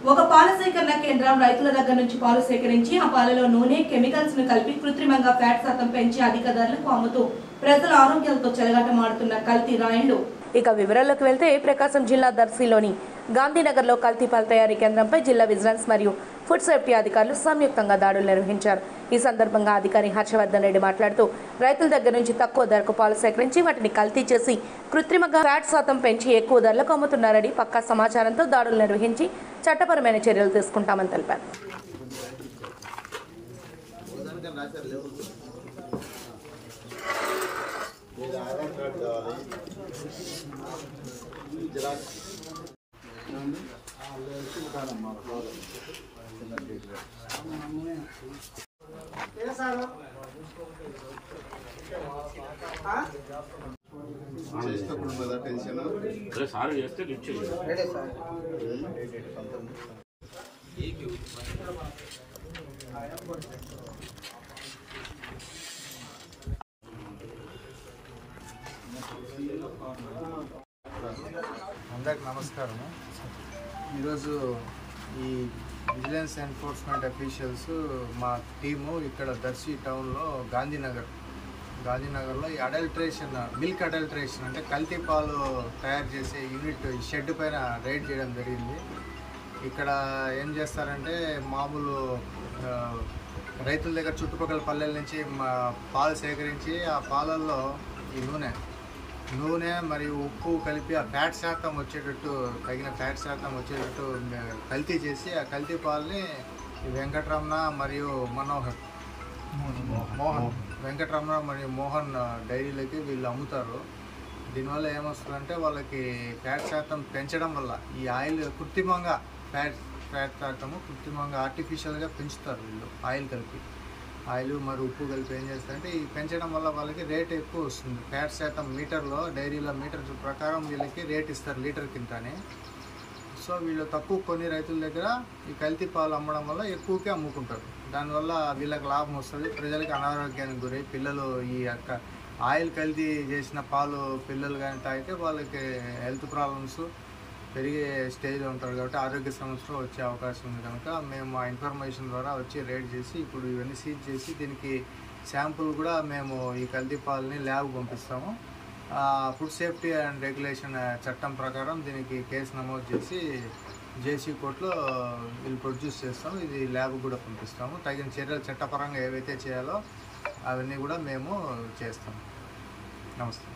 ఒక పాల సేకరణ కేంద్రం రైతుల దగ్గర నుంచి పాలు సేకరించి ఆ పాలలో నూనె కెమికల్స్ ను కలిపి కృత్రిమంగా ఫ్యాట్ శాతం పెంచి అధిక ధరలకు అమ్ముతూ ప్రజల ఆరోగ్యాలతో చెలగాటమాడుతున్న కల్తీ రాయుళ్లు ఇక వివరాల్లోకి వెళ్తే ప్రకాశం జిల్లా దర్శిలోని గాంధీనగర్లో కల్తీ పాల తయారీ కేంద్రంపై జిల్లా విజిలెన్స్ మరియు ఫుడ్ సేఫ్టీ అధికారులు సంయుక్తంగా దాడులు నిర్వహించారు ఈ సందర్భంగా అధికారి హర్షవర్ధన్ రెడ్డి మాట్లాడుతూ రైతుల దగ్గర నుంచి తక్కువ ధరకు పాలు సేకరించి వాటిని కల్తీ చేసి కృత్రిమంగా ఫ్యాట్ శాతం పెంచి ఎక్కువ ధరలకు అమ్ముతున్నారని పక్కా సమాచారంతో దాడులు నిర్వహించి చట్టపరమైన చర్యలు తీసుకుంటామని తెలిపారు ఆధార్ కార్డు కావాలి జిరాక్స్ చేసినప్పుడు కదా టెన్షన్ అదే సార్ చేస్తే లిఫ్ట్ చేయాలి అందరికి నమస్కారము ఈరోజు ఈ విజిలెన్స్ ఎన్ఫోర్స్మెంట్ అఫీషియల్స్ మా టీము ఇక్కడ దర్శి టౌన్లో గాంధీనగర్ గాంధీనగర్లో ఈ అడల్ట్రేషన్ మిల్క్ అడల్ట్రేషన్ అంటే కల్తీ పాలు తయారు చేసే యూనిట్ ఈ షెడ్ పైన రైడ్ చేయడం జరిగింది ఇక్కడ ఏం చేస్తారంటే మామూలు ఆ, రైతుల దగ్గర చుట్టుపక్కల పల్లెల నుంచి మా పాలు సేకరించి ఆ పాలల్లో ఈ నూనె నూనె మరియు ఉప్పు కలిపి ఆ ఫ్యాట్ శాతం వచ్చేటట్టు తగిన ఫ్యాట్ శాతం వచ్చేటట్టు మే- కల్తీ చేసి ఆ కల్తీ పాలని ఈ వెంకటరమణ మరియు మనోహర్ మోహన్ వెంకటరమణ మరియు మోహన్ డైరీలకి వీళ్ళు అమ్ముతారు దీనివల్ల ఏమొస్తుందంటే వాళ్ళకి ఫ్యాట్ శాతం పెంచడం వల్ల ఈ ఆయిల్ కృత్రిమంగా ఫ్యాట్ ఫ్యాట్ శాతము కృత్రిమంగా ఆర్టిఫిషియల్గా పెంచుతారు వీళ్ళు ఆయిల్ కలిపి ఆయిల్ మరి ఉప్పు కలిపి ఏం చేస్తారంటే ఈ పెంచడం వల్ల వాళ్ళకి రేట్ ఎక్కువ వస్తుంది ఫ్యాట్ శాతం మీటర్లో డైరీలో మీటర్ ప్రకారం వీళ్ళకి రేట్ ఇస్తారు లీటర్ కింతని సో వీళ్ళు తక్కువ కొన్ని రైతుల దగ్గర ఈ కల్తీ పాలు అమ్మడం వల్ల ఎక్కువకే అమ్ముకుంటారు దానివల్ల వీళ్ళకి లాభం వస్తుంది ప్రజలకి అనారోగ్యానికి గురై పిల్లలు ఈ యొక్క ఆయిల్ కల్తీ చేసిన పాలు పిల్లలు కానీ తాగితే వాళ్ళకి హెల్త్ ప్రాబ్లమ్స్ పెరిగే స్టేజ్లో ఉంటారు కాబట్టి ఆరోగ్య సమస్యలు వచ్చే అవకాశం ఉంది కనుక మేము ఆ ఇన్ఫర్మేషన్ ద్వారా వచ్చి రేడ్ చేసి ఇప్పుడు ఇవన్నీ సీజ్ చేసి దీనికి శాంపుల్ కూడా మేము ఈ కల్తీ పాలని ల్యాబ్ పంపిస్తాము ఆ, ఫుడ్ సేఫ్టీ అండ్ రెగ్యులేషన్ చట్టం ప్రకారం దీనికి కేసు నమోదు చేసి జేసీ కోర్టులో వీళ్ళు ప్రొడ్యూస్ చేస్తాం ఇది ల్యాబ్ కూడా పంపిస్తాము తగిన చర్యలు చట్టపరంగా ఏవైతే చేయాలో అవన్నీ కూడా మేము చేస్తాం నమస్తే